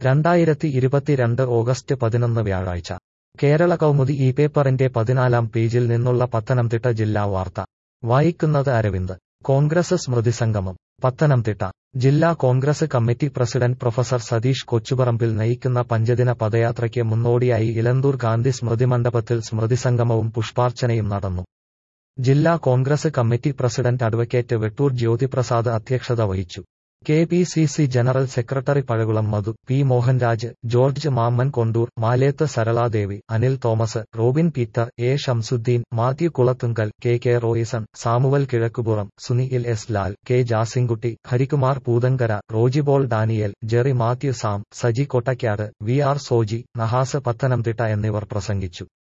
രണ്ടായിരത്തി ഇരുപത്തിരണ്ട് ഓഗസ്റ്റ് പതിനൊന്ന് വ്യാഴാഴ്ച കേരള കൗമുദി ഈ പേപ്പറിന്റെ പതിനാലാം പേജിൽ നിന്നുള്ള പത്തനംതിട്ട ജില്ലാ വാർത്ത വായിക്കുന്നത് അരവിന്ദ് കോൺഗ്രസ് സ്മൃതി സംഗമം പത്തനംതിട്ട ജില്ലാ Congress committee president professor Satheesh Kochuparambil നയിക്കുന്ന പഞ്ചദിന പദയാത്രയ്ക്ക് മുന്നോടിയായി ഇലന്തൂർ ഗാന്ധി സ്മൃതി മണ്ഡപത്തിൽ സ്മൃതി സംഗമവും പുഷ്പാർച്ചനയും നടന്നു ജില്ലാ Congress committee president advocate Vettoor Jyothiprasad അധ്യക്ഷത വഹിച്ചു K P C C general secretary Pazhakulam Madhu P Mohanraj George Mammen Kondoor Malethu Saraladevi Anil Thomas Robin Peter A Shamsuddin Mathew Kulathunkal K K Royson Samuel Kizhakkupuram Sunil S Lal K Jasinkutty Harikumar Poothankara Rojipaul Daniel Jerry Mathew Sam Saji Kottakkad V R Soji Nahas Pathanamthitta എന്നിവർ പ്രസംഗിച്ചു